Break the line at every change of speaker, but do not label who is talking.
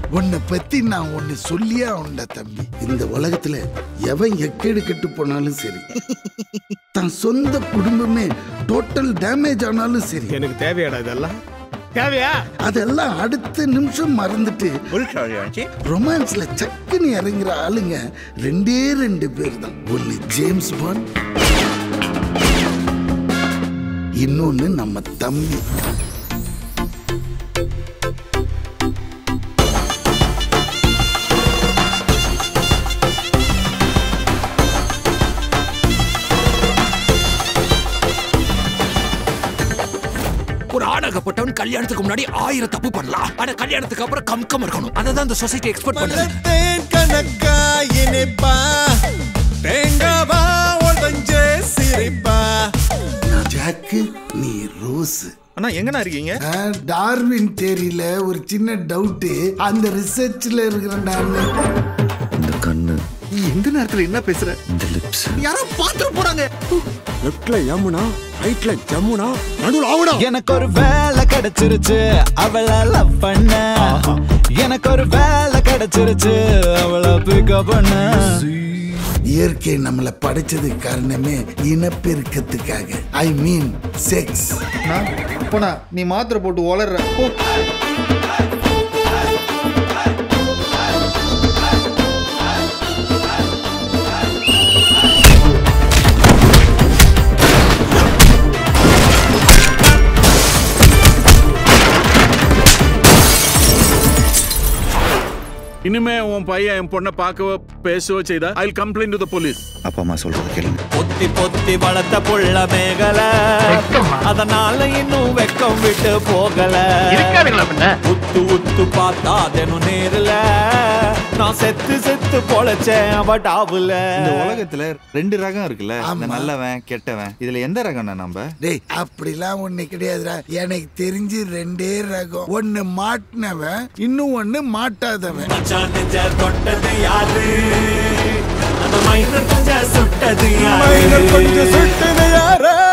உன்னை பத்தி நான் ஒன்னு சொல்லியே உண்ட தம்பி இந்த உலகத்துல எவன் எக்கேடு கெட்டு போனாலும் சரி தன் சொந்த குடும்பமே டோட்டல் டேமேஜ் ஆனாலும் சரி
எனக்கு தேவையாடா இதெல்லாம் தேவையா
அதெல்லாம் அடுத்த நிமிஷம் மறந்துட்டு ரொமான்ஸ்ல சக்குன்னு இறங்குற ஆளுங்க ரெண்டே ரெண்டு பேர் தான் ஒன்னு ஜேம்ஸ் பாண்ட் இன்னொன்னு நம்ம தம்பி
ஒரு ஆணாகப்பட்டவன் கல்யாணத்துக்கு முன்னாடி ஆயிரம் தப்பு பண்ணலாம் ஆனா கல்யாணத்துக்கு அப்புறம் கம் கம் இருக்கணும் அதான் இந்த சொசைட்டி எக்ஸ்பெக்ட் பண்ணுது
தேன் கணக்கா இனிப்பா தேங்காவா உடஞ்சே சிரிப்பா
நான் ஜாக்கு நீ ரோஸ்
அண்ணா எங்கண்ணா இருக்கீங்க
டார்வின் தேரியில ஒரு சின்ன டவுட் அந்த ரிசர்ச்ல இருக்கிற நான்
இந்த கண்ணு நீ எந்த நேரத்துல என்ன பேசுற இந்த லிப்ஸ் யாரோ பாத்துட்டு போறாங்க
லெஃப்ட்ல யமுனா ரைட்ல ஜமுனா நடுவுல ஆவடா
எனக்கு ஒரு வேலை கிடைச்சிருச்சு அவளை லவ் பண்ண எனக்கு ஒரு வேலை கிடைச்சிருச்சு அவளை பிக்கப் பண்ண
இயற்கை நம்மளை படைச்சது காரணமே இனப்பெருக்கத்துக்காக ஐ மீன் செக்ஸ்
போனா நீ மாத்திரை போட்டு வளர்ற போ
இனிமே உன் பையன் என் பொண்ணை பார்க்கவோ பேசவோ செய்தா I complaint to the police
அப்பா அம்மா சொல்றது கேளுங்க
பொத்தி பொத்தி வளர்த்த புள்ள மேகல அதனால இன்னும் வெக்கம் விட்டு போகல உத்து உத்து பார்த்தா தினம் நேருல நான் செத்து செத்து பொழைச்சேன் அவ டாவுல
இந்த உலகத்துல ரெண்டு ரகம் இருக்குல்ல இந்த
ஆமா.
நல்லவன் கெட்டவன் இதுல எந்த ரகம்னா நம்ம
டேய் அப்படிலாம் ஒண்ணு கிடையாதுடா எனக்கு தெரிஞ்சு ரெண்டே ரகம் ஒன்னு மாட்டினவன் இன்னும் ஒன்னு மாட்டாதவன்
மச்சான் நெஞ்ச தொட்டது யாரு அந்த மைனர் கொஞ்சம் சுட்டது யாரு
கொஞ்சம் சுட்டுது யாரா